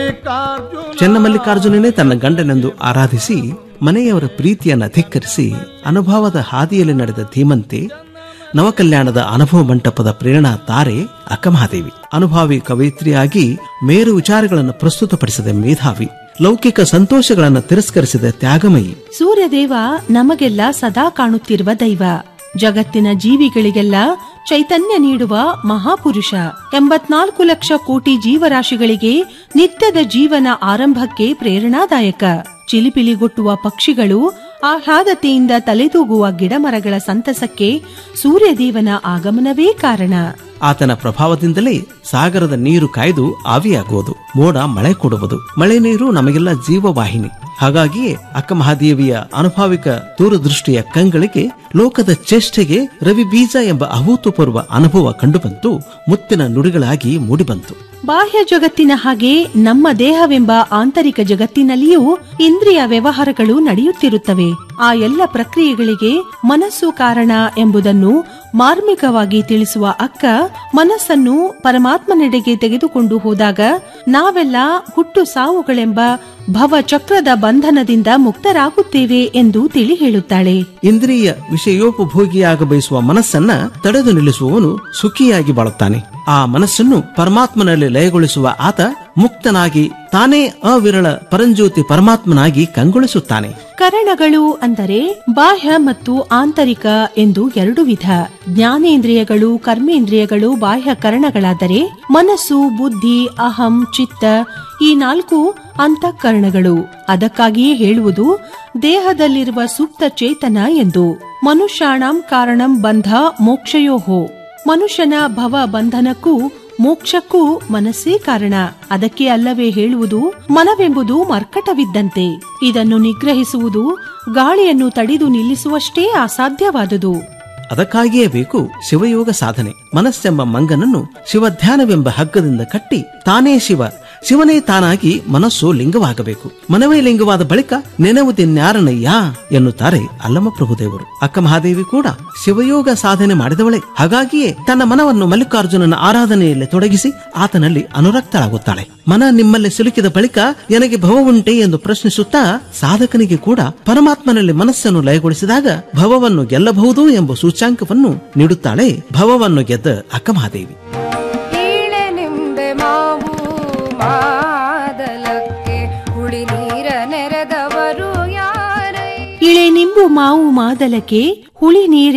ಮಲ್ಲಿಕಾರ್ಜುನ ಚೆನ್ನಮಲ್ಲಿಕಾರ್ಜುನನೇ ತನ್ನ ಗಂಡನೆಂದು ಆರಾಧಿಸಿ ಮನೆಯವರ ಪ್ರೀತಿಯನ್ನ ಧಿಕ್ಕರಿಸಿ ಅನುಭವದ ಹಾದಿಯಲ್ಲಿ ನಡೆದ ಧೀಮಂತೆ ನವಕಲ್ಯಾಣದ ಅನುಭವ ಮಂಟಪದ ಪ್ರೇರಣಾ ತಾರೆ ಅಕ್ಕಮಹಾದೇವಿ ಅನುಭಾವಿ ಕವಯಿತ್ರಿಯಾಗಿ ಮೇರು ವಿಚಾರಗಳನ್ನು ಪ್ರಸ್ತುತಪಡಿಸಿದ ಮೇಧಾವಿ ಲೌಕಿಕ ಸಂತೋಷಗಳನ್ನು ತಿರಸ್ಕರಿಸಿದ ತ್ಯಾಗಮಯಿ ಸೂರ್ಯದೇವ ನಮಗೆಲ್ಲ ಸದಾ ಕಾಣುತ್ತಿರುವ ದೈವ ಜಗತ್ತಿನ ಜೀವಿಗಳಿಗೆಲ್ಲ ಚೈತನ್ಯ ನೀಡುವ ಮಹಾಪುರುಷ ಎಂಬತ್ನಾಲ್ಕು ಲಕ್ಷ ಕೋಟಿ ಜೀವರಾಶಿಗಳಿಗೆ ನಿತ್ಯದ ಜೀವನ ಆರಂಭಕ್ಕೆ ಪ್ರೇರಣಾದಾಯಕ ಚಿಲಿಪಿಲಿಗೊಟ್ಟುವ ಪಕ್ಷಿಗಳು ಆಹ್ಲಾದತೆಯಿಂದ ತಲೆದೂಗುವ ಗಿಡಮರಗಳ ಸಂತಸಕ್ಕೆ ಸೂರ್ಯದೇವನ ಆಗಮನವೇ ಕಾರಣ ಆತನ ಪ್ರಭಾವದಿಂದಲೇ ಸಾಗರದ ನೀರು ಕಾಯ್ದು ಆವಿಯಾಗುವುದು ಮೋಡ ಮಳೆ ಕೊಡುವುದು ಮಳೆ ನೀರು ನಮಗೆಲ್ಲ ಜೀವವಾಹಿನಿ ಹಾಗಾಗಿಯೇ ಅಕ್ಕಮಹಾದೇವಿಯ ಅನುಭಾವಿಕ ದೂರದೃಷ್ಟಿಯ ಕಂಗಳಿಗೆ ಲೋಕದ ಚೇಷ್ಟೆಗೆ ರವಿ ಬೀಜ ಎಂಬ ಅಭೂತಪೂರ್ವ ಅನುಭವ ಕಂಡುಬಂತು ಮುತ್ತಿನ ನುಡಿಗಳಾಗಿ ಮೂಡಿಬಂತು ಬಾಹ್ಯ ಜಗತ್ತಿನ ಹಾಗೆ ನಮ್ಮ ದೇಹವೆಂಬ ಆಂತರಿಕ ಜಗತ್ತಿನಲ್ಲಿಯೂ ಇಂದ್ರಿಯ ವ್ಯವಹಾರಗಳು ನಡೆಯುತ್ತಿರುತ್ತವೆ ಆ ಎಲ್ಲ ಪ್ರಕ್ರಿಯೆಗಳಿಗೆ ಮನಸ್ಸು ಕಾರಣ ಎಂಬುದನ್ನು ಮಾರ್ಮಿಕವಾಗಿ ತಿಳಿಸುವ ಅಕ್ಕ ಮನಸ್ಸನ್ನು ಪರಮಾತ್ಮನೆಡೆಗೆ ತೆಗೆದುಕೊಂಡು ಹೋದಾಗ ನಾವೆಲ್ಲ ಹುಟ್ಟು ಸಾವುಗಳೆಂಬ ಭವ ಚಕ್ರದ ಬಂಧನದಿಂದ ಮುಕ್ತರಾಗುತ್ತೇವೆ ಎಂದು ತಿಳಿ ಹೇಳುತ್ತಾಳೆ ಇಂದ್ರಿಯ ವಿಷಯೋಪಭೋಗಿಯಾಗ ಬಯಸುವ ಮನಸ್ಸನ್ನ ತಡೆದು ನಿಲ್ಲಿಸುವವನು ಸುಖಿಯಾಗಿ ಬಾಳುತ್ತಾನೆ ಆ ಮನಸ್ಸನ್ನು ಪರಮಾತ್ಮನಲ್ಲಿ ಲಯಗೊಳಿಸುವ ಆತ ಮುಕ್ತನಾಗಿ ತಾನೇ ಅವಿರಳ ಪರಂಜ್ಯೋತಿ ಪರಮಾತ್ಮನಾಗಿ ಕಂಗೊಳಿಸುತ್ತಾನೆ ಕರಣಗಳು ಅಂದರೆ ಬಾಹ್ಯ ಮತ್ತು ಆಂತರಿಕ ಎಂದು ಎರಡು ವಿಧ ಜ್ಞಾನೇಂದ್ರಿಯಗಳು ಕರ್ಮೇಂದ್ರಿಯಗಳು ಬಾಹ್ಯ ಕರಣಗಳಾದರೆ ಮನಸ್ಸು ಬುದ್ಧಿ ಅಹಂ ಚಿತ್ತ ಈ ನಾಲ್ಕು ಅಂತಃಕರಣಗಳು ಅದಕ್ಕಾಗಿಯೇ ಹೇಳುವುದು ದೇಹದಲ್ಲಿರುವ ಸೂಕ್ತ ಚೇತನ ಎಂದು ಮನುಷ್ಯಾಣಂ ಕಾರಣಂ ಬಂಧ ಮೋಕ್ಷಯೋಹೋ ಮನುಷ್ಯನ ಭವ ಬಂಧನಕ್ಕೂ ಮೋಕ್ಷಕ್ಕೂ ಮನಸ್ಸೇ ಕಾರಣ ಅದಕ್ಕೆ ಅಲ್ಲವೇ ಹೇಳುವುದು ಮನವೆಂಬುದು ಮರ್ಕಟವಿದ್ದಂತೆ ಇದನ್ನು ನಿಗ್ರಹಿಸುವುದು ಗಾಳಿಯನ್ನು ತಡೆದು ನಿಲ್ಲಿಸುವಷ್ಟೇ ಅಸಾಧ್ಯವಾದುದು ಅದಕ್ಕಾಗಿಯೇ ಬೇಕು ಶಿವಯೋಗ ಸಾಧನೆ ಮನಸ್ಸೆಂಬ ಮಂಗನನ್ನು ಶಿವಧ್ಯಾನವೆಂಬ ಹಗ್ಗದಿಂದ ಕಟ್ಟಿ ತಾನೇ ಶಿವ ಶಿವನೇ ತಾನಾಗಿ ಮನಸ್ಸು ಲಿಂಗವಾಗಬೇಕು ಮನವೇ ಲಿಂಗವಾದ ಬಳಿಕ ನೆನವುದಿನ್ಯಾರನಯ್ಯ ಎನ್ನುತ್ತಾರೆ ಅಲ್ಲಮ ಪ್ರಭುದೇವರು ಅಕ್ಕ ಮಹಾದೇವಿ ಕೂಡ ಶಿವಯೋಗ ಸಾಧನೆ ಮಾಡಿದವಳೆ ಹಾಗಾಗಿಯೇ ತನ್ನ ಮನವನ್ನು ಮಲ್ಲಿಕಾರ್ಜುನನ ಆರಾಧನೆಯಲ್ಲಿ ತೊಡಗಿಸಿ ಆತನಲ್ಲಿ ಅನುರಕ್ತಳಾಗುತ್ತಾಳೆ ಮನ ನಿಮ್ಮಲ್ಲಿ ಸಿಲುಕಿದ ಬಳಿಕ ನನಗೆ ಭವ ಉಂಟೆ ಎಂದು ಪ್ರಶ್ನಿಸುತ್ತಾ ಸಾಧಕನಿಗೆ ಕೂಡ ಪರಮಾತ್ಮನಲ್ಲಿ ಮನಸ್ಸನ್ನು ಲಯಗೊಳಿಸಿದಾಗ ಭವವನ್ನು ಗೆಲ್ಲಬಹುದು ಎಂಬ ಸೂಚ್ಯಾಂಕವನ್ನು ನೀಡುತ್ತಾಳೆ ಭವವನ್ನು ಗೆದ್ದ ಅಕ್ಕ ಮಹಾದೇವಿ ಈಳೆ ನಿಂಬೆ ಮಾವು ಮಾದಲಕ್ಕೆ ಹುಳಿ ನೀರ ನೆರೆದವರು ಯಾರೈ ಇಳೆ ನಿಂಬು ಮಾವು ಮಾದಲಕ್ಕೆ ಹುಳಿ ನೀರ